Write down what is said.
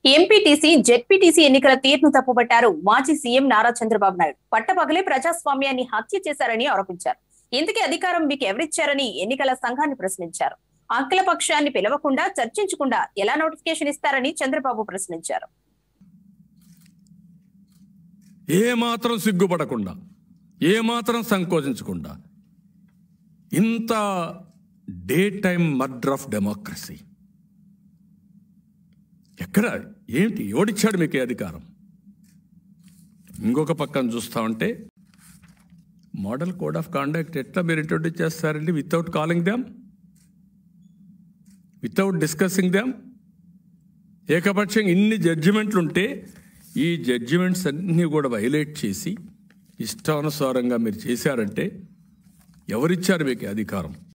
MPTC ZPTC ఎన్నికల తీర్పును తప్పుపట్టారు మాజీ సీఎం నారా చంద్రబాబు నాయుడు పట్టపగలే ప్రజాస్వామ్యాన్ని హత్య చేశారని ఆరోపించారు ఇందుకే అధికారం మీకు ఎవరిచ్చారని ఎన్నికల సంఘాన్ని ప్రశ్నించారు అఖిల పక్షాన్ని పిలవకుండా చర్చించకుండా ఎలా నోటిఫికేషన్ ఇస్తారని చంద్రబాబు ప్రశ్నించారు ఏ మాత్రం సిగ్గుపడకుండా ఏ మాత్రం సంకోచించకుండా ఇంత day time murder of democracy ఎక్కడ ఏంటి ఎవడిచ్చాడు మీకు ఈ అధికారం ఇంకొక పక్కన చూస్తా ఉంటే మోడల్ కోడ్ ఆఫ్ కాండక్ట్ ఎట్లా మీరు ఇంట్రొడ్యూస్ చేస్తారండి without calling them without discussing them ఏకపక్షంగా ఇన్ని జడ్జిమెంట్లు ఉంటే ఈ జడ్జిమెంట్స్ అన్నీ కూడా వైలేట్ చేసి ఇష్టానుసారంగా మీరు చేశారంటే ఎవరిచ్చారు మీకు ఈ అధికారం